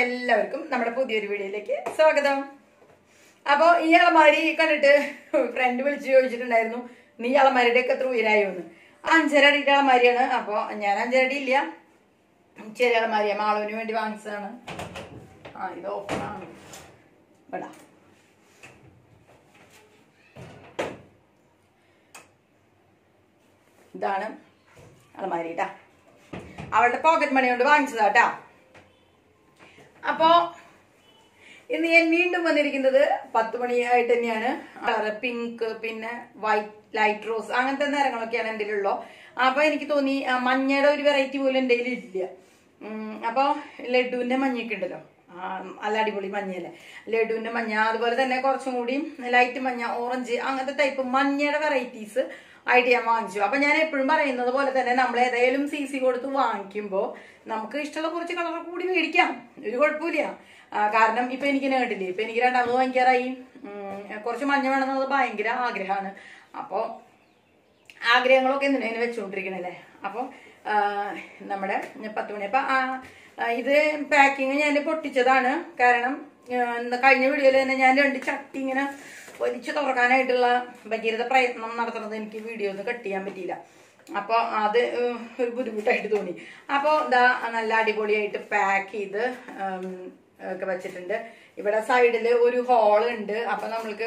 എല്ലാവർക്കും നമ്മുടെ പുതിയൊരു വീഡിയോയിലേക്ക് സ്വാഗതം അപ്പോൾ ഈ അളമാരി കണ്ടിട്ട് ഫ്രണ്ട് വിളിച്ച് ചോദിച്ചിട്ടുണ്ടായിരുന്നു നീ അളമാരിയുടെ ഒക്കെ എത്ര ഉയരായോ എന്ന് അഞ്ചര അടിയുടെ അളമാരിയാണ് അപ്പോൾ ഞാൻ അഞ്ചര അടി ഇല്ല ചെറിയ അളമാരിയ മാളവിന് വേണ്ടി വാങ്ങിച്ചതാണ് ആ ഇത് ഓപ്പൺ ആണ് ഇവിടെ ഇതാണ് അളമാരി കേട്ടാ അവളുടെ പോക്കറ്റ് മണി കൊണ്ട് വാങ്ങിച്ചതാട്ടാ അപ്പോ ഇന്ന് ഞാൻ വീണ്ടും വന്നിരിക്കുന്നത് പത്ത് മണിയായിട്ട് തന്നെയാണ് കളറ് പിങ്ക് പിന്നെ വൈറ്റ് ലൈറ്റ് റോസ് അങ്ങനത്തെ നിറങ്ങളൊക്കെയാണ് എൻ്റെ ഉള്ളൂ അപ്പൊ എനിക്ക് തോന്നി ആ, മഞ്ഞയുടെ ഒരു വെറൈറ്റി പോലും എൻ്റെ കയ്യിൽ ഇല്ല ഉം, അപ്പൊ ലഡുവിന്റെ മഞ്ഞയൊക്കെ ഉണ്ടല്ലോ ആ, നല്ല അടിപൊളി മഞ്ഞയല്ലേ ലഡുവിന്റെ മഞ്ഞ അതുപോലെ തന്നെ കുറച്ചും കൂടി ലൈറ്റ് മഞ്ഞ ഓറഞ്ച് അങ്ങനത്തെ ടൈപ്പ് മഞ്ഞയുടെ വെറൈറ്റീസ് ആയിട്ട് ഞാൻ വാങ്ങിച്ചു അപ്പൊ ഞാൻ എപ്പോഴും പറയുന്നത് പോലെ തന്നെ നമ്മൾ ഏതായാലും സി സി കൊടുത്ത് വാങ്ങിക്കുമ്പോൾ നമുക്ക് ഇഷ്ടമുള്ള കുറച്ച് കളർ കൂടി മേടിക്കാം ഒരു കുഴപ്പമില്ല ആ, കാരണം ഇപ്പൊ എനിക്ക് നേടില്ലേ ഇപ്പൊ എനിക്ക് രണ്ടാമത് വാങ്ങിക്കാറായി ഉം, കുറച്ച് മഞ്ഞ വേണമെന്നുള്ളത് ഭയങ്കര ആഗ്രഹമാണ് അപ്പോൾ ആഗ്രഹങ്ങളൊക്കെ എന്തിനാ വെച്ചുകൊണ്ടിരിക്കണല്ലേ അപ്പോൾ നമ്മുടെ പത്ത് മണി അപ്പം ഇത് പാക്കിങ് ഞാൻ പൊട്ടിച്ചതാണ് കാരണം ആ, ഇന്ന് കഴിഞ്ഞ വീഡിയോയിൽ തന്നെ ഞാൻ രണ്ട് ചട്ടി ഇങ്ങനെ വലിച്ചു തുറക്കാനായിട്ടുള്ള ഭഗീരഥ പ്രയത്നം നടത്തുന്നത് എനിക്ക് വീഡിയോ ഒന്ന് കട്ട് ചെയ്യാൻ പറ്റിയില്ല അപ്പോൾ അത് ഉം, ഒരു ബുദ്ധിമുട്ടായിട്ട് തോന്നി അപ്പോൾ ഇതാ നല്ല അടിപൊളിയായിട്ട് പാക്ക് ചെയ്ത് ഉം, ഒക്കെ വെച്ചിട്ടുണ്ട് ഇവിടെ സൈഡിൽ ഒരു ഹോൾ ഉണ്ട് അപ്പം നമ്മൾക്ക്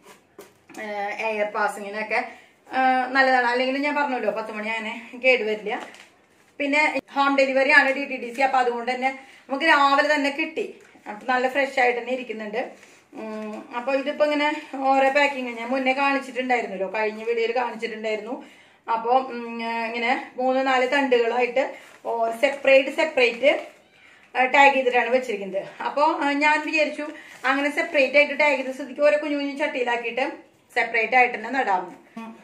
എയർ പാസിങ്ങിനൊക്കെ നല്ലതാണ് അല്ലെങ്കിൽ ഞാൻ പറഞ്ഞല്ലോ പത്ത് മണി അങ്ങനെ കേടുവരില്ല പിന്നെ ഹോം ഡെലിവറി ആണ് ഡി ടി ഡി സി അപ്പൊ അതുകൊണ്ട് തന്നെ നമുക്ക് രാവിലെ തന്നെ കിട്ടി അപ്പൊ നല്ല ഫ്രഷ് ആയിട്ട് തന്നെ ഇരിക്കുന്നുണ്ട് ഉം, അപ്പൊ ഇതിപ്പോ ഇങ്ങനെ ഓരോ പാക്കിങ് ഞാൻ മുന്നേ കാണിച്ചിട്ടുണ്ടായിരുന്നല്ലോ കഴിഞ്ഞ വീഡിയോയിൽ കാണിച്ചിട്ടുണ്ടായിരുന്നു അപ്പോൾ ഇങ്ങനെ മൂന്ന് നാല് തണ്ടുകളായിട്ട് സെപ്പറേറ്റ് സെപ്പറേറ്റ് ടാഗ് ചെയ്തിട്ടാണ് വെച്ചിരിക്കുന്നത് അപ്പോൾ ഞാൻ വിചാരിച്ചു അങ്ങനെ സെപ്പറേറ്റ് ആയിട്ട് ടാഗ് ചെയ്ത സ്ഥിതിക്ക് ഓരോ കുഞ്ഞു കുഞ്ഞു ചട്ടിയിലാക്കിയിട്ട് സെപ്പറേറ്റ് ആയിട്ട് തന്നെ നടാവുന്നു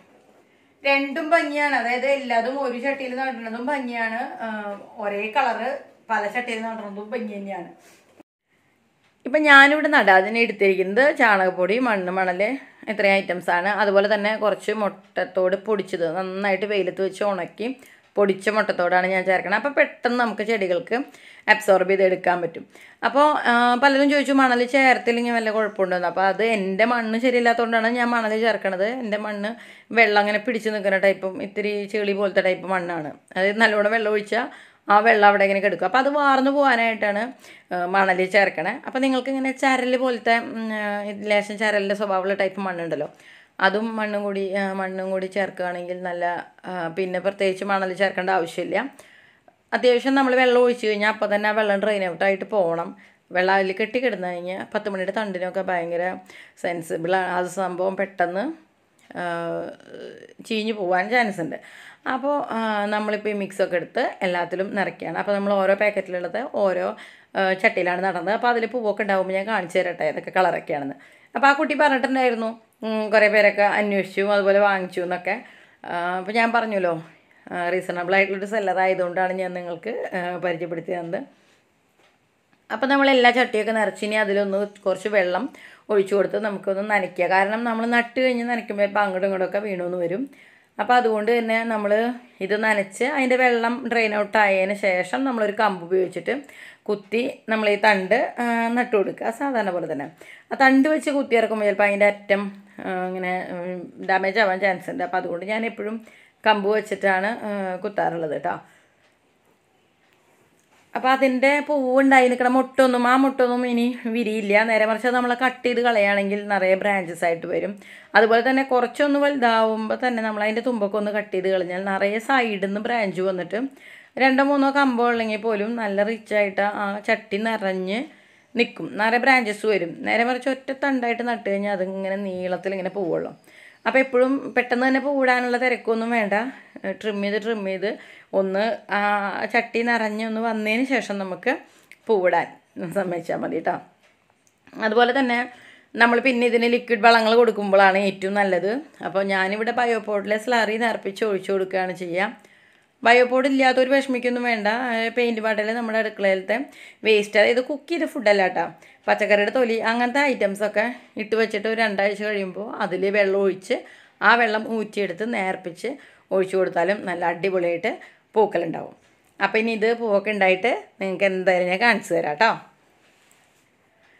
രണ്ടും ഭംഗിയാണ് അതായത് എല്ലാതും ഒരു ചട്ടിയിൽ നടുന്നതും ഭംഗിയാണ് ആ, ഒരേ കളറ് പല ചട്ടിയിൽ നടുന്നതും ഭംഗി തന്നെയാണ് ഇപ്പം ഞാനിവിടെ നടാതിന് എടുത്തിരിക്കുന്നത് ചാണകപ്പൊടി മണ്ണ് മണൽ ഇത്രയും ഐറ്റംസ് ആണ് അതുപോലെ തന്നെ കുറച്ച് മുട്ടത്തോട് പൊടിച്ചത് നന്നായിട്ട് വെയിലത്ത് വെച്ച് ഉണക്കി പൊടിച്ച മുട്ടത്തോടാണ് ഞാൻ ചേർക്കണം അപ്പോൾ പെട്ടെന്ന് നമുക്ക് ചെടികൾക്ക് അബ്സോർബ് ചെയ്ത് എടുക്കാൻ പറ്റും അപ്പോൾ ആ, പലരും ചോദിച്ചു മണൽ ചേർത്തില്ലെങ്കിൽ വല്ല കുഴപ്പമുണ്ടെന്ന് അപ്പോൾ അത് എൻ്റെ മണ്ണ് ശരിയില്ലാത്തതുകൊണ്ടാണ് ഞാൻ മണൽ ചേർക്കണത് എൻ്റെ മണ്ണ് വെള്ളം അങ്ങനെ പിടിച്ച് നിൽക്കുന്ന ടൈപ്പും ഇത്തിരി ചെളി പോലത്തെ ടൈപ്പ് മണ്ണാണ് അതായത് നല്ലോണം വെള്ളം ഒഴിച്ചാൽ ആ വെള്ളം അവിടെ ഇങ്ങനെ കിടക്കും അപ്പോൾ അത് വാർന്നു പോകാനായിട്ടാണ് മണൽ ചേർക്കണേ അപ്പോൾ നിങ്ങൾക്ക് ഇങ്ങനെ ചരൽ പോലത്തെ ഉം, ആ, ലേശം ചരലിൻ്റെ സ്വഭാവമുള്ള ടൈപ്പ് മണ്ണുണ്ടല്ലോ അതും മണ്ണും കൂടി ആ, മണ്ണും കൂടി ചേർക്കുകയാണെങ്കിൽ നല്ല ആ, പിന്നെ പ്രത്യേകിച്ച് മണൽ ചേർക്കേണ്ട ആവശ്യമില്ല അത്യാവശ്യം നമ്മൾ വെള്ളം ഒഴിച്ച് കഴിഞ്ഞാൽ അപ്പോൾ തന്നെ ആ വെള്ളം ഡ്രെയിൻ ഔട്ടായിട്ട് പോകണം വെള്ളം അതിൽ കെട്ടി കിടന്നു കഴിഞ്ഞാൽ പത്ത് മണിയുടെ തണ്ടിനൊക്കെ ഭയങ്കര സെൻസിബിളാണ് അത് സംഭവം പെട്ടെന്ന് ആ, ചീഞ്ഞു പോകാൻ ചാൻസ് ഉണ്ട് അപ്പോൾ നമ്മളിപ്പോൾ ഈ മിക്സൊക്കെ എടുത്ത് എല്ലാത്തിലും നിറയ്ക്കുകയാണ് അപ്പോൾ നമ്മൾ ഓരോ പാക്കറ്റിലുള്ളത് ഓരോ ആ, ചട്ടിയിലാണ് നടന്നത് അപ്പോൾ അതിൽ പൂവൊക്കെ ഉണ്ടാകുമ്പോൾ ഞാൻ കാണിച്ചു തരട്ടെ ഏതൊക്കെ കളറൊക്കെയാണെന്ന് അപ്പോൾ ആ കുട്ടി പറഞ്ഞിട്ടുണ്ടായിരുന്നു ഉം, കുറേ പേരൊക്കെ അന്വേഷിച്ചു അതുപോലെ വാങ്ങിച്ചു എന്നൊക്കെ അപ്പോൾ ഞാൻ പറഞ്ഞല്ലോ റീസണബിൾ ആയിട്ടുള്ളൊരു സെല്ലർ ആയതുകൊണ്ടാണ് ഞാൻ നിങ്ങൾക്ക് ആ, പരിചയപ്പെടുത്തി തന്നത് അപ്പോൾ നമ്മൾ എല്ലാ ചട്ടിയൊക്കെ നിറച്ച് ഇനി അതിലൊന്ന് കുറച്ച് വെള്ളം ഒഴിച്ചു കൊടുത്ത് നമുക്കൊന്ന് നനയ്ക്കുക കാരണം നമ്മൾ നട്ട് കഴിഞ്ഞ് നനയ്ക്കുമ്പോൾ ഇപ്പോൾ അങ്ങോട്ടും ഇങ്ങോട്ടൊക്കെ വീണുന്ന് വരും അപ്പോൾ അതുകൊണ്ട് തന്നെ നമ്മൾ ഇത് നനച്ച് അതിൻ്റെ വെള്ളം ഡ്രെയിൻ ഔട്ട് ആയതിന് ശേഷം നമ്മളൊരു കമ്പ് ഉപയോഗിച്ചിട്ട് കുത്തി നമ്മൾ ഈ തണ്ട് ആ, നട്ടു കൊടുക്കുക സാധാരണ പോലെ തന്നെ ആ തണ്ട് വെച്ച് കുത്തി ഇറക്കുമ്പോൾ ചിലപ്പോൾ അതിൻ്റെ അറ്റം ആ, ഇങ്ങനെ ഡാമേജ് ആവാൻ ചാൻസ് ഉണ്ട് അപ്പോൾ അതുകൊണ്ട് ഞാൻ എപ്പോഴും കമ്പ് വെച്ചിട്ടാണ് ആ, കുത്താറുള്ളത് കേട്ടോ അപ്പോൾ അതിൻ്റെ പൂവുണ്ടായി നിൽക്കുന്ന മുട്ടൊന്നും ആ മുട്ടൊന്നും ഇനി വിരിയില്ല നേരെ മറിച്ച് അത് നമ്മൾ കട്ട് ചെയ്ത് കളയുകയാണെങ്കിൽ നിറയെ ബ്രാഞ്ചസ് ആയിട്ട് വരും അതുപോലെ തന്നെ കുറച്ചൊന്ന് വലുതാവുമ്പോൾ തന്നെ നമ്മൾ അതിൻ്റെ തുമ്പൊക്കെ ഒന്ന് കട്ട് ചെയ്ത് കളഞ്ഞാൽ നിറയെ സൈഡിൽ നിന്ന് ബ്രാഞ്ച് വന്നിട്ട് രണ്ടോ മൂന്നോ കമ്പോ ഉള്ളെങ്കിൽ പോലും നല്ല റിച്ചായിട്ട് ആ ചട്ടി നിറഞ്ഞ് നിൽക്കും നിറയെ ബ്രാഞ്ചസ് വരും നേരെ മറിച്ച് ഒറ്റ തണ്ടായിട്ട് നട്ട് കഴിഞ്ഞാൽ അതിങ്ങനെ നീളത്തിൽ ഇങ്ങനെ പോവുള്ളൂ അപ്പോൾ എപ്പോഴും പെട്ടെന്ന് തന്നെ പൂവിടാനുള്ള തിരക്കൊന്നും വേണ്ട ട്രിം ചെയ്ത് ട്രിം ചെയ്ത് ഒന്ന് ആ ചട്ടി നിറഞ്ഞ് ഒന്ന് വന്നതിന് ശേഷം നമുക്ക് പൂവിടാൻ സമ്മതിച്ചാൽ മതി കേട്ടോ അതുപോലെ തന്നെ നമ്മൾ പിന്നെ ഇതിന് ലിക്വിഡ് വളങ്ങൾ കൊടുക്കുമ്പോഴാണ് ഏറ്റവും നല്ലത് അപ്പോൾ ഞാനിവിടെ ബയോപോഡിലെ സ്ലറി നിറപ്പിച്ച് ഒഴിച്ചു കൊടുക്കുകയാണ് ചെയ്യുക ബയോപോഡ് ഇല്ലാത്തൊരു വിഷമിക്കൊന്നും വേണ്ട പെയിൻറ്റ് പാട്ടിൽ നമ്മുടെ അടുക്കളയിലത്തെ വേസ്റ്റ് അതായത് കുക്ക് ചെയ്ത ഫുഡല്ല കേട്ടോ പച്ചക്കറിയുടെ തൊലി അങ്ങനത്തെ ഐറ്റംസൊക്കെ ഇട്ട് വെച്ചിട്ട് ഒരു രണ്ടാഴ്ച കഴിയുമ്പോൾ അതിൽ വെള്ളം ഒഴിച്ച് ആ വെള്ളം ഊറ്റിയെടുത്ത് നേർപ്പിച്ച് ഒഴിച്ചു കൊടുത്താലും നല്ല അടിപൊളിയായിട്ട് പൂക്കളുണ്ടാവും അപ്പോൾ ഇനി ഇത് പൂവൊക്കെ ഉണ്ടായിട്ട് നിങ്ങൾക്ക് എന്തായാലും ഞാൻ കാണിച്ചു തരാം കേട്ടോ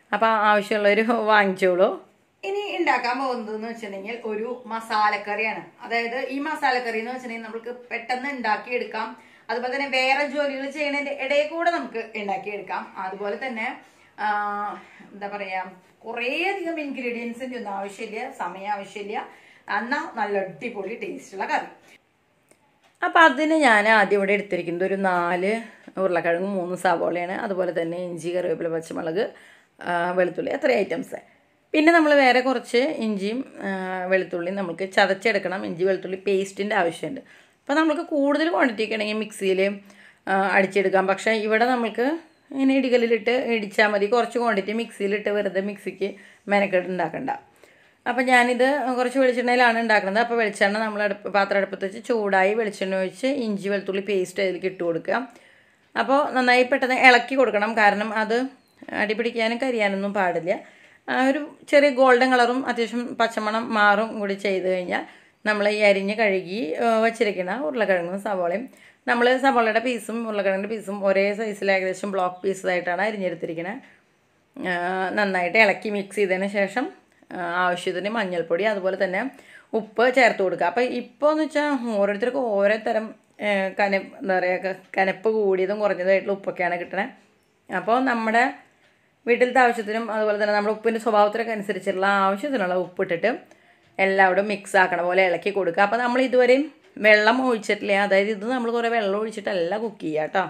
അപ്പോൾ ആവശ്യമുള്ളവർ വാങ്ങിച്ചോളൂ ഇനി ഉണ്ടാക്കാൻ പോകുന്നത് എന്ന് വെച്ചിട്ടുണ്ടെങ്കിൽ ഒരു മസാലക്കറിയാണ് അതായത് ഈ മസാലക്കറി എന്ന് വെച്ചിട്ടുണ്ടെങ്കിൽ നമുക്ക് പെട്ടെന്ന് ഉണ്ടാക്കിയെടുക്കാം അതുപോലെ തന്നെ വേറെ ജോലികൾ ചെയ്യുന്നതിന്റെ ഇടയിൽ കൂടെ നമുക്ക് ഉണ്ടാക്കിയെടുക്കാം അതുപോലെ തന്നെ ആ, എന്താ പറയാ കുറേ അധികം ഇൻഗ്രീഡിയൻസിന്റെ ഒന്നും ആവശ്യമില്ല സമയം ആവശ്യമില്ല എന്നാൽ നല്ല അടിപൊളി ടേസ്റ്റുള്ള കറി അപ്പം അതിന് ഞാൻ ആദ്യം ഇവിടെ എടുത്തിരിക്കുന്നത് ഒരു നാല് ഉരുളക്കിഴങ്ങ് മൂന്ന് സവോളയാണ് അതുപോലെ തന്നെ ഇഞ്ചി കറിവേപ്പില പച്ചമുളക് ആ, വെളുത്തുള്ളി അത്ര ഐറ്റംസ് പിന്നെ നമ്മൾ വേറെ കുറച്ച് ഇഞ്ചിയും ആ, വെളുത്തുള്ളിയും നമുക്ക് ചതച്ചെടുക്കണം ഇഞ്ചി വെളുത്തുള്ളി പേസ്റ്റിൻ്റെ ആവശ്യമുണ്ട് അപ്പോൾ നമുക്ക് കൂടുതൽ ക്വാണ്ടിറ്റി ഒക്കെ ആണെങ്കിൽ മിക്സിയിൽ അടിച്ചെടുക്കാം പക്ഷേ ഇവിടെ നമുക്ക് ഇങ്ങനെ ഇടികല്ലിലിട്ട് ഇടിച്ചാൽ മതി കുറച്ച് ക്വാണ്ടിറ്റി മിക്സിയിലിട്ട് വെറുതെ മിക്സിക്ക് മെനക്കെട്ട് ഉണ്ടാക്കണ്ട അപ്പോൾ ഞാനിത് കുറച്ച് വെളിച്ചെണ്ണയിലാണ് ഉണ്ടാക്കുന്നത് അപ്പോൾ വെളിച്ചെണ്ണ നമ്മൾ അടുപ്പ് പാത്രം അടുപ്പത്ത് വെച്ച് ചൂടായി വെളിച്ചെണ്ണ ഒഴിച്ച് ഇഞ്ചി വെളുത്തുള്ളി പേസ്റ്റ് അതിലേക്ക് ഇട്ട് കൊടുക്കുക അപ്പോൾ നന്നായി പെട്ടെന്ന് ഇളക്കി കൊടുക്കണം കാരണം അത് അടിപിടിക്കാനും കരിയാനൊന്നും പാടില്ല ആ ഒരു ചെറിയ ഗോൾഡൻ കളറും അത്യാവശ്യം പച്ചമണം മാറും കൂടി ചെയ്ത് കഴിഞ്ഞാൽ നമ്മൾ ഈ അരിഞ്ഞ് കഴുകി ആ, വച്ചിരിക്കുന്ന ഉരുളക്കിഴങ്ങും സവോളയും നമ്മൾ സവോളയുടെ പീസും ഉരുളക്കിഴങ്ങിൻ്റെ പീസും ഒരേ സൈസിൽ ഏകദേശം ബ്ലോക്ക് പീസായിട്ടാണ് അരിഞ്ഞെടുത്തിരിക്കുന്നത് ആ, നന്നായിട്ട് ഇളക്കി മിക്സ് ചെയ്തതിന് ശേഷം ആ, ആവശ്യത്തിന് മഞ്ഞൾപ്പൊടി അതുപോലെ തന്നെ ഉപ്പ് ചേർത്ത് കൊടുക്കുക അപ്പോൾ ഇപ്പോൾ എന്ന് വെച്ചാൽ ഓരോരുത്തർക്കും ഓരോ തരം ആ, കന എന്താ പറയുക കനപ്പ് കൂടിയതും കുറഞ്ഞതുമായിട്ടുള്ള ഉപ്പൊക്കെയാണ് കിട്ടണത് അപ്പോൾ നമ്മുടെ വീട്ടിലത്തെ ആവശ്യത്തിനും അതുപോലെ തന്നെ നമ്മുടെ ഉപ്പിൻ്റെ സ്വഭാവത്തിനൊക്കെ അനുസരിച്ചുള്ള ആവശ്യത്തിനുള്ള ഉപ്പിട്ടിട്ട് എല്ലാവരും മിക്സ് ആക്കണ പോലെ ഇളക്കി കൊടുക്കുക അപ്പോൾ നമ്മൾ ഇതുവരെയും വെള്ളം ഒഴിച്ചിട്ടില്ല അതായത് ഇത് നമ്മൾ കുറേ വെള്ളം ഒഴിച്ചിട്ടല്ല കുക്ക് ചെയ്യുക കേട്ടോ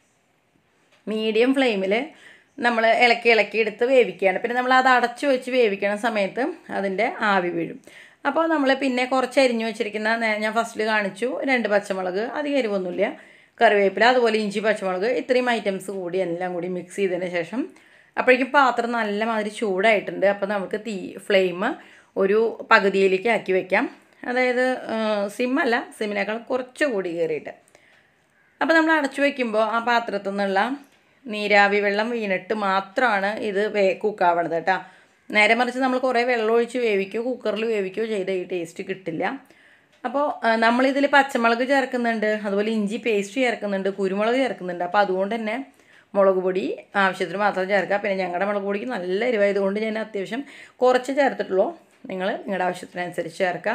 മീഡിയം ഫ്ലെയിമിൽ നമ്മൾ ഇളക്കി ഇളക്കി എടുത്ത് വേവിക്കുകയാണ് പിന്നെ നമ്മൾ അത് അടച്ചു വെച്ച് വേവിക്കണ സമയത്ത് അതിൻ്റെ ആവി വീഴും അപ്പോൾ നമ്മൾ പിന്നെ കുറച്ച് അരിഞ്ഞു വെച്ചിരിക്കുന്ന നേ- ഞാൻ ഫസ്റ്റിൽ കാണിച്ചു രണ്ട് പച്ചമുളക് അധികം എരിവൊന്നുമില്ല കറിവേപ്പില അതുപോലെ ഇഞ്ചി പച്ചമുളക് ഇത്രയും ഐറ്റംസ് കൂടി എല്ലാം കൂടി മിക്സ് ചെയ്തതിന് ശേഷം അപ്പോഴേക്കും പാത്രം നല്ല മാതിരി ചൂടായിട്ടുണ്ട് അപ്പോൾ നമുക്ക് തീ ഫ്ലെയിം ഒരു പകുതിയിലേക്ക് ആക്കി വെക്കാം അതായത് സിമ്മല്ല സിമ്മിനേക്കാൾ കുറച്ചുകൂടി കയറിയിട്ട് അപ്പോൾ നമ്മൾ അടച്ചു വയ്ക്കുമ്പോൾ ആ പാത്രത്തിൽ നിന്നുള്ള നീരാവി വെള്ളം വീണിട്ട് മാത്രമാണ് ഇത് വേ കുക്കാവണത് കേട്ടോ നേരെ മറിച്ച് നമ്മൾ കുറേ വെള്ളം ഒഴിച്ച് വേവിക്കുകയോ കുക്കറിൽ വേവിക്കുകയോ ചെയ്ത ഈ ടേസ്റ്റ് കിട്ടില്ല അപ്പോൾ നമ്മളിതിൽ പച്ചമുളക് ചേർക്കുന്നുണ്ട് അതുപോലെ ഇഞ്ചി പേസ്റ്റ് ചേർക്കുന്നുണ്ട് കുരുമുളക് ചേർക്കുന്നുണ്ട് അപ്പോൾ അതുകൊണ്ട് തന്നെ മുളക് പൊടി ആവശ്യത്തിന് മാത്രം ചേർക്കുക പിന്നെ ഞങ്ങളുടെ മുളക് പൊടിക്ക് നല്ല എരിവായതുകൊണ്ട് ഞാൻ അത്യാവശ്യം കുറച്ച് ചേർത്തിട്ടുള്ളൂ നിങ്ങൾ നിങ്ങളുടെ ആവശ്യത്തിനനുസരിച്ച് ചേർക്കുക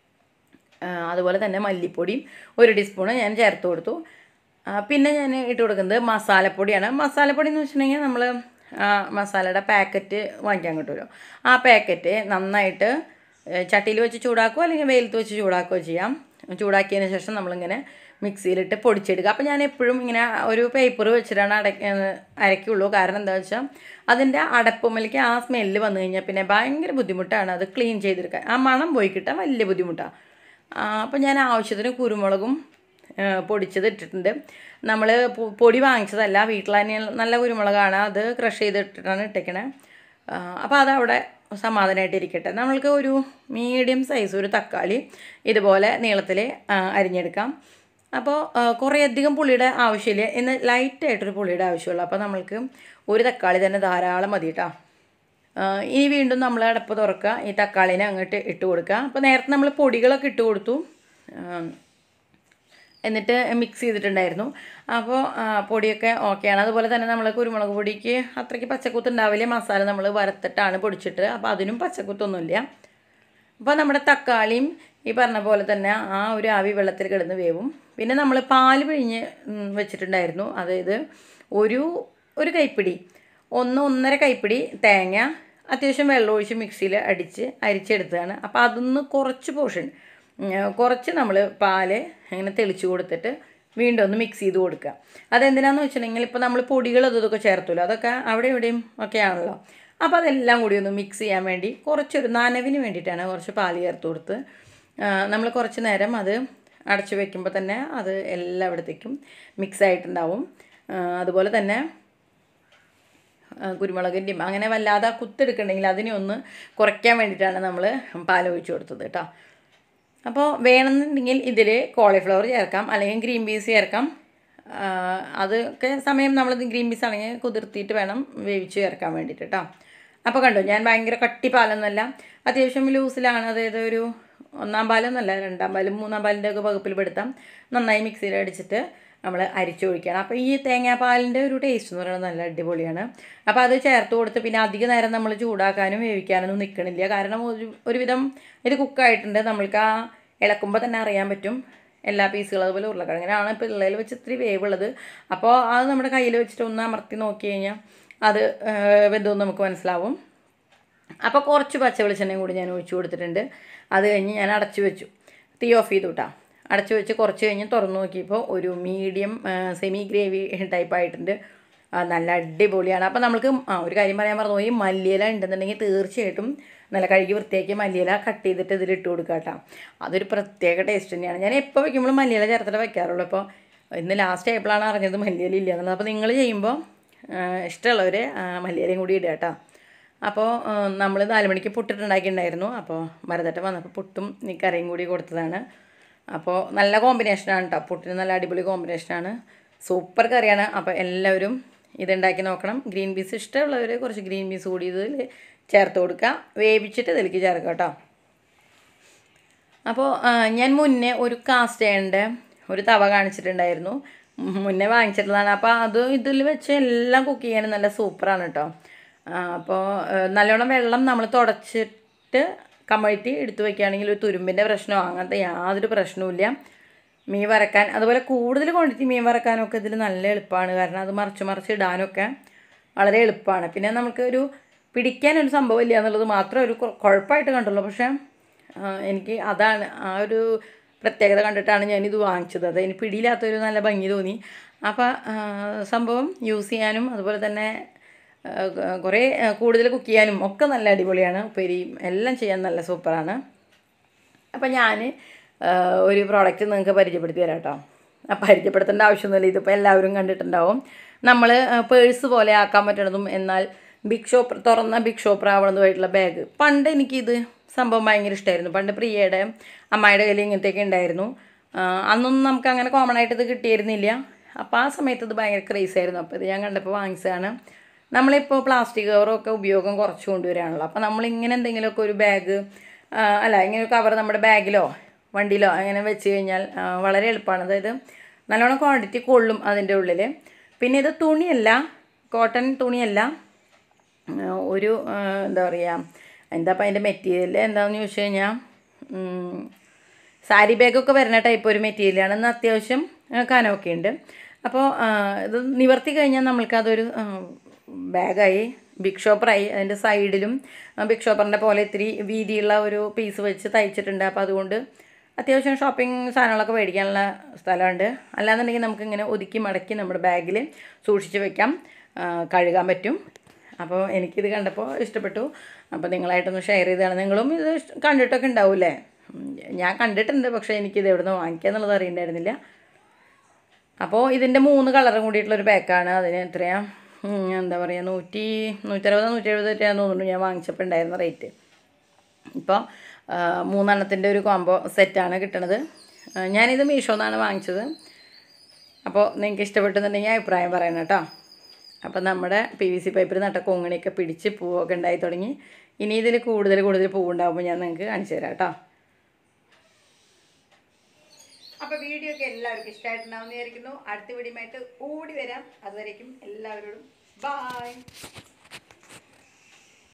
ആ, അതുപോലെ തന്നെ മല്ലിപ്പൊടിയും ഒരു ടീസ്പൂണ് ഞാൻ ചേർത്ത് കൊടുത്തു ആ, പിന്നെ ഞാൻ ഇട്ട് കൊടുക്കുന്നത് മസാലപ്പൊടിയാണ് മസാലപ്പൊടി എന്ന് വെച്ചിട്ടുണ്ടെങ്കിൽ നമ്മൾ മസാലയുടെ പാക്കറ്റ് വാങ്ങിക്കാൻ കിട്ടുമല്ലോ ആ പാക്കറ്റ് നന്നായിട്ട് ചട്ടിയിൽ വെച്ച് ചൂടാക്കുകയോ അല്ലെങ്കിൽ വെയിലത്ത് വെച്ച് ചൂടാക്കുകയോ ചെയ്യാം ചൂടാക്കിയതിന് ശേഷം നമ്മളിങ്ങനെ മിക്സിയിലിട്ട് പൊടിച്ചെടുക്കുക അപ്പോൾ ഞാൻ എപ്പോഴും ഇങ്ങനെ ഒരു പേപ്പർ വെച്ചിട്ടാണ് അടയ്ക്ക അരയ്ക്കുള്ളൂ കാരണം എന്താ വെച്ചാൽ അതിൻ്റെ അടപ്പുമ്മലേക്ക് ആ സ്മെല്ല് വന്നു കഴിഞ്ഞാൽ പിന്നെ ഭയങ്കര ബുദ്ധിമുട്ടാണ് അത് ക്ലീൻ ചെയ്തെടുക്കാൻ ആ മണം പോയി കിട്ടാൻ വലിയ ബുദ്ധിമുട്ടാണ് അപ്പോൾ ഞാൻ ആവശ്യത്തിന് കുരുമുളകും ആ, പൊടിച്ചത് ഇട്ടിട്ടുണ്ട് നമ്മൾ പൊടി വാങ്ങിച്ചതല്ല വീട്ടിൽ തന്നെ നല്ല കുരുമുളകാണ് അത് ക്രഷ് ചെയ്തിട്ടിട്ടാണ് ഇട്ടേക്കണേ അപ്പോൾ അതവിടെ സമാധാനമായിട്ട് ഇരിക്കട്ടെ നമ്മൾക്ക് ഒരു മീഡിയം സൈസ് ഒരു തക്കാളി ഇതുപോലെ നീളത്തിൽ അരിഞ്ഞെടുക്കാം അപ്പോൾ കുറേ അധികം പുളിയുടെ ആവശ്യമില്ല ഇന്ന് ലൈറ്റായിട്ടൊരു പുളിയുടെ ആവശ്യമുള്ളൂ അപ്പോൾ നമ്മൾക്ക് ഒരു തക്കാളി തന്നെ ധാരാളം മതി കേട്ടോ ആ, ഇനി വീണ്ടും നമ്മൾ അടപ്പ് തുറക്കുക ഈ തക്കാളിനെ അങ്ങോട്ട് ഇട്ട് കൊടുക്കുക അപ്പോൾ നേരത്തെ നമ്മൾ പൊടികളൊക്കെ ഇട്ട് കൊടുത്തു ആ, എന്നിട്ട് മിക്സ് ചെയ്തിട്ടുണ്ടായിരുന്നു അപ്പോൾ ആ, പൊടിയൊക്കെ ഓക്കെയാണ് അതുപോലെ തന്നെ നമ്മൾ കുരുമുളക് പൊടിക്ക് അത്രയ്ക്ക് പച്ചക്കുത്ത് ഉണ്ടാവില്ല മസാല നമ്മൾ വറുത്തിട്ടാണ് പൊടിച്ചിട്ട് അപ്പോൾ അതിനും പച്ചക്കുത്തൊന്നുമില്ല അപ്പോൾ നമ്മുടെ തക്കാളിയും ഈ പറഞ്ഞ പോലെ തന്നെ ആ ഒരു ആവി വെള്ളത്തിൽ കിടന്ന് വേവും പിന്നെ നമ്മൾ പാൽ പിഴിഞ്ഞ് ഉം, വെച്ചിട്ടുണ്ടായിരുന്നു അതായത് ഒരു ഒരു കൈപ്പിടി ഒന്ന് ഒന്നര കൈപ്പിടി തേങ്ങ അത്യാവശ്യം വെള്ളം ഒഴിച്ച് മിക്സിയിൽ അടിച്ച് അരിച്ചെടുത്തതാണ് അപ്പോൾ അതിന്ന് കുറച്ച് പോർഷൻ കുറച്ച് നമ്മൾ പാല് ഇങ്ങനെ തെളിച്ച് കൊടുത്തിട്ട് വീണ്ടും ഒന്ന് മിക്സ് ചെയ്ത് കൊടുക്കുക അതെന്തിനാന്ന് വെച്ചിട്ടുണ്ടെങ്കിൽ ഇപ്പോൾ നമ്മൾ പൊടികൾ അത് ഇതൊക്കെ ചേർത്തുമല്ലോ അതൊക്കെ അവിടെ ഇവിടെയും ഒക്കെ ആണല്ലോ അപ്പോൾ അതെല്ലാം കൂടി ഒന്ന് മിക്സ് ചെയ്യാൻ വേണ്ടി കുറച്ചൊരു നനവിന് വേണ്ടിയിട്ടാണ് കുറച്ച് പാല് ചേർത്ത് കൊടുത്ത് നമ്മൾ കുറച്ച് നേരം അത് അടച്ചു വെക്കുമ്പോൾ തന്നെ അത് എല്ലായിടത്തേക്കും മിക്സ് ആയിട്ടുണ്ടാവും ആ, അതുപോലെ തന്നെ ആ, കുരുമുളകിൻ്റെയും അങ്ങനെ വല്ലാതെ കുത്തെടുക്കണമെങ്കിൽ അതിനെ ഒന്ന് കുറയ്ക്കാൻ വേണ്ടിയിട്ടാണ് നമ്മൾ പാൽ ഒഴിച്ച് കൊടുത്തത് കേട്ടോ അപ്പോൾ വേണമെന്നുണ്ടെങ്കിൽ ഇതിൽ കോളിഫ്ലവർ ചേർക്കാം അല്ലെങ്കിൽ ഗ്രീൻ പീസ് ചേർക്കാം ആ, അതൊക്കെ സമയം നമ്മൾ ഗ്രീൻ പീസ് ആണെങ്കിൽ കുതിർത്തിയിട്ട് വേണം വേവിച്ച് ചേർക്കാൻ വേണ്ടിയിട്ട് കേട്ടോ അപ്പോൾ കണ്ടോ ഞാൻ ഭയങ്കര കട്ടി പാലൊന്നുമല്ല അത്യാവശ്യം ലൂസിലാണ് അതായത് ഒരു ഒന്നാം പാലൊന്നുമല്ല രണ്ടാം പാലും മൂന്നാം പാലിൻ്റെ ഒക്കെ വകുപ്പിൽ പെടുത്താം നന്നായി മിക്സിയിൽ അടിച്ചിട്ട് നമ്മൾ അരിച്ചൊഴിക്കണം അപ്പോൾ ഈ തേങ്ങാപ്പാലിൻ്റെ ഒരു ടേസ്റ്റ് എന്ന് പറയുന്നത് നല്ല അടിപൊളിയാണ് അപ്പോൾ അത് ചേർത്ത് കൊടുത്ത് പിന്നെ അധിക നേരം നമ്മൾ ചൂടാക്കാനും വേവിക്കാനൊന്നും നിൽക്കണില്ല കാരണം ഒരു ഒരുവിധം ഇത് കുക്കായിട്ടുണ്ട് നമ്മൾക്ക് ആ ഇളക്കുമ്പോൾ തന്നെ അറിയാൻ പറ്റും എല്ലാ പീസുകളും അതുപോലെ ഉരുളക്കിഴങ്ങിനാണ് ഇപ്പോൾ ഉള്ളതിൽ വെച്ച് ഇത്തിരി വേവുള്ളത് അപ്പോൾ അത് നമ്മുടെ കയ്യിൽ വെച്ചിട്ട് ഒന്ന് അമർത്തി നോക്കി കഴിഞ്ഞാൽ അത് വെന്തോന്ന് നമുക്ക് മനസ്സിലാവും അപ്പോൾ കുറച്ച് പച്ച വെളിച്ചെണ്ണയും കൂടി ഞാൻ ഒഴിച്ചു കൊടുത്തിട്ടുണ്ട് അത് കഴിഞ്ഞ് ഞാൻ അടച്ചു വെച്ചു തീ ഓഫ് ചെയ്തു കേട്ടോ അടച്ചു വെച്ച് കുറച്ച് കഴിഞ്ഞ് തുറന്നു നോക്കിയപ്പോൾ ഒരു മീഡിയം സെമി ഗ്രേവി ടൈപ്പ് ആയിട്ടുണ്ട് ആ, നല്ല അടിപൊളിയാണ് അപ്പോൾ നമുക്ക് ആ ഒരു കാര്യം പറയാൻ പറഞ്ഞു ഈ മല്ലിയില ഉണ്ടെന്നുണ്ടെങ്കിൽ തീർച്ചയായിട്ടും നല്ല കഴുകി വൃത്തിയാക്കി മല്ലിയില കട്ട് ചെയ്തിട്ട് ഇതിൽ ഇട്ട് കൊടുക്കുക കേട്ടോ അതൊരു പ്രത്യേക ടേസ്റ്റ് തന്നെയാണ് ഞാൻ എപ്പോൾ വെക്കുമ്പോഴും മല്ലിയില ചേർത്തിട്ട് വെക്കാറുള്ളൂ അപ്പോൾ ഇന്ന് ലാസ്റ്റ് ആയപ്പോഴാണ് അറിഞ്ഞത് മല്ലിയില ഇല്ല എന്നുള്ളത് അപ്പോൾ നിങ്ങൾ ചെയ്യുമ്പോൾ ഇഷ്ടമുള്ളവർ മല്ലിയിലയും കൂടി ഇടുക കേട്ടോ അപ്പോൾ നമ്മൾ നാല് മണിക്ക് പുട്ടിട്ടുണ്ടാക്കിയിട്ടുണ്ടായിരുന്നു അപ്പോൾ മരതട്ട വന്നപ്പോൾ പുട്ടും ഈ കറിയും കൂടി കൊടുത്തതാണ് അപ്പോൾ നല്ല കോമ്പിനേഷനാണ് കേട്ടോ പുട്ടിന് നല്ല അടിപൊളി കോമ്പിനേഷനാണ് സൂപ്പർ കറിയാണ് അപ്പോൾ എല്ലാവരും ഇതുണ്ടാക്കി നോക്കണം ഗ്രീൻ പീസ് ഇഷ്ടമുള്ളവർ കുറച്ച് ഗ്രീൻ പീസ് കൂടി ഇതിൽ ചേർത്ത് കൊടുക്കുക വേവിച്ചിട്ട് ഇതിലേക്ക് ചേർക്കുക കേട്ടോ അപ്പോൾ ആ, ഞാൻ മുന്നേ ഒരു കാസ്റ്റ് ചെയ്യേണ്ട ഒരു തവ കാണിച്ചിട്ടുണ്ടായിരുന്നു ഉം, മുന്നേ വാങ്ങിച്ചിട്ടുള്ളതാണ് അപ്പോൾ അത് ഇതിൽ വെച്ച് എല്ലാം കുക്ക് ചെയ്യാൻ നല്ല സൂപ്പറാണ് കേട്ടോ അപ്പോൾ നല്ലോണം വെള്ളം നമ്മൾ തുടച്ചിട്ട് കമഴ്ത്തി എടുത്തു വയ്ക്കുകയാണെങ്കിൽ ഒരു തുരുമ്പിൻ്റെ പ്രശ്നമോ അങ്ങനത്തെ യാതൊരു പ്രശ്നവുമില്ല മീൻ വറക്കാൻ അതുപോലെ കൂടുതൽ ക്വാണ്ടിറ്റി മീൻ വറക്കാനൊക്കെ ഇതിൽ നല്ല എളുപ്പമാണ് കാരണം അത് മറിച്ച് മറിച്ച് ഇടാനൊക്കെ വളരെ എളുപ്പമാണ് പിന്നെ നമുക്ക് ഒരു പിടിക്കാനൊരു സംഭവം ഇല്ല എന്നുള്ളത് മാത്രമേ ഒരു കൊ- കുഴപ്പമായിട്ട് കണ്ടുള്ളൂ പക്ഷേ ആ, എനിക്ക് അതാണ് ആ ഒരു പ്രത്യേകത കണ്ടിട്ടാണ് ഞാനിത് വാങ്ങിച്ചത് അത് എനിക്ക് പിടിയില്ലാത്തൊരു നല്ല ഭംഗി തോന്നി അപ്പോൾ ആ, സംഭവം യൂസ് ചെയ്യാനും അതുപോലെ തന്നെ ആ, കുറേ ആ, കൂടുതൽ കുക്ക് ചെയ്യാനും ഒക്കെ നല്ല അടിപൊളിയാണ് ഉപ്പേരിയും എല്ലാം ചെയ്യാൻ നല്ല സൂപ്പറാണ് അപ്പം ഞാൻ ഒരു പ്രോഡക്റ്റ് നിങ്ങൾക്ക് പരിചയപ്പെടുത്തി തരാം കേട്ടോ ആ പരിചയപ്പെടുത്തേണ്ട ആവശ്യമൊന്നുമില്ല ഇതിപ്പോൾ എല്ലാവരും കണ്ടിട്ടുണ്ടാവും നമ്മൾ പേഴ്സ് പോലെ ആക്കാൻ പറ്റണതും എന്നാൽ ബിഗ് ഷോപ്പ് തുറന്ന ബിഗ് ഷോപ്പ് ആവണതുമായിട്ടുള്ള ബാഗ് പണ്ട് എനിക്കിത് സംഭവം ഭയങ്കര ഇഷ്ടമായിരുന്നു പണ്ട് പ്രിയയുടെ അമ്മായിയുടെ കയ്യിൽ ഇങ്ങനത്തെയൊക്കെ ഉണ്ടായിരുന്നു ആ, അന്നൊന്നും നമുക്ക് അങ്ങനെ കോമൺ ആയിട്ട് ഇത് കിട്ടിയിരുന്നില്ല അപ്പോൾ ആ സമയത്ത് ഇത് ഭയങ്കര ക്രേസ് ആയിരുന്നു അപ്പോൾ ഇത് ഞാൻ കണ്ടപ്പോൾ വാങ്ങിച്ചതാണ് നമ്മളിപ്പോൾ പ്ലാസ്റ്റിക് കവറൊക്കെ ഉപയോഗം കുറച്ച് കൊണ്ടുവരികയാണല്ലോ അപ്പോൾ നമ്മളിങ്ങനെ എന്തെങ്കിലുമൊക്കെ ഒരു ബാഗ് അല്ല ഇങ്ങനെ ഒരു കവർ നമ്മുടെ ബാഗിലോ വണ്ടിയിലോ അങ്ങനെ വെച്ച് കഴിഞ്ഞാൽ ആ, വളരെ എളുപ്പമാണ് അതായത് നല്ലോണം ക്വാണ്ടിറ്റി കൊള്ളും അതിൻ്റെ ഉള്ളിൽ പിന്നെ ഇത് തുണിയല്ല കോട്ടൺ തുണിയല്ല ആ, ഒരു ആ, എന്താ പറയുക എന്താ അപ്പം അതിൻ്റെ മെറ്റീരിയൽ എന്താണെന്ന് ചോദിച്ചു കഴിഞ്ഞാൽ ഉം, സാരി ബാഗൊക്കെ വരുന്ന ടൈപ്പ് ഒരു മെറ്റീരിയലാണ് ഇന്ന് അത്യാവശ്യം ആ, കനമൊക്കെ ഉണ്ട് അപ്പോൾ ആ, ഇത് നിവർത്തി കഴിഞ്ഞാൽ നമ്മൾക്കതൊരു ആ, ബാഗായി ബിഗ് ഷോപ്പറായി അതിൻ്റെ സൈഡിലും ആ, ബിഗ് ഷോപ്പറിൻ്റെ പോലെ ഇത്തിരി വീതിയുള്ള ഒരു പീസ് വെച്ച് തയ്ച്ചിട്ടുണ്ട് അപ്പോൾ അതുകൊണ്ട് അത്യാവശ്യം ഷോപ്പിംഗ് സാധനങ്ങളൊക്കെ മേടിക്കാനുള്ള സ്ഥലമുണ്ട് അല്ലാന്നുണ്ടെങ്കിൽ നമുക്കിങ്ങനെ ഒതുക്കി മടക്കി നമ്മുടെ ബാഗിൽ സൂക്ഷിച്ച് വെക്കാം ആ, കഴുകാൻ പറ്റും അപ്പോൾ എനിക്കിത് കണ്ടപ്പോൾ ഇഷ്ടപ്പെട്ടു അപ്പോൾ നിങ്ങളായിട്ടൊന്ന് ഷെയർ ചെയ്തതാണ് നിങ്ങളും ഇത് ഇഷ്ട- കണ്ടിട്ടൊക്കെ ഉണ്ടാവില്ലേ ഉം, ഞാൻ കണ്ടിട്ടുണ്ട് പക്ഷേ എനിക്കിത് എവിടെ നിന്ന് വാങ്ങിക്കുക എന്നുള്ളത് അറിയണ്ടായിരുന്നില്ല അപ്പോൾ ഇതിൻ്റെ മൂന്ന് കളറും കൂടിയിട്ടുള്ളൊരു പാക്കാണ് അതിന് എത്രയാ ഉം, എന്താ പറയുക നൂറ്റി നൂറ്ററുപത് നൂറ്റി എഴുപത് രൂപയാണെന്ന് തോന്നുന്നു ഞാൻ വാങ്ങിച്ചപ്പോൾ ഉണ്ടായിരുന്ന റേറ്റ് ഇപ്പോൾ മൂന്നെണ്ണത്തിൻ്റെ ഒരു കോംബോ സെറ്റാണ് കിട്ടണത് ആ, ഞാനിത് മീഷോ നിന്നാണ് വാങ്ങിച്ചത് അപ്പോൾ നിങ്ങൾക്ക് ഇഷ്ടപ്പെട്ടെന്നുണ്ടെങ്കിൽ അഭിപ്രായം പറയണം കേട്ടോ അപ്പോൾ നമ്മുടെ പി വി സി പൈപ്പിൽ നട്ട കൊങ്ങണിയൊക്കെ പിടിച്ച് പൂവൊക്കെ ഉണ്ടായി തുടങ്ങി ഇനി ഇതിൽ കൂടുതൽ കൂടുതൽ പൂവുണ്ടാകുമ്പോൾ ഞാൻ നിങ്ങൾക്ക് കാണിച്ചു തരാം കേട്ടോ അപ്പൊ വീഡിയോ ഒക്കെ എല്ലാവർക്കും ഇഷ്ടമായിട്ടുണ്ടാവും വിചാരിക്കുന്നു അടുത്ത വീഡിയോ ആയിട്ട് ഓടി വരാം അതുവരേക്കും എല്ലാവരോടും ബായ്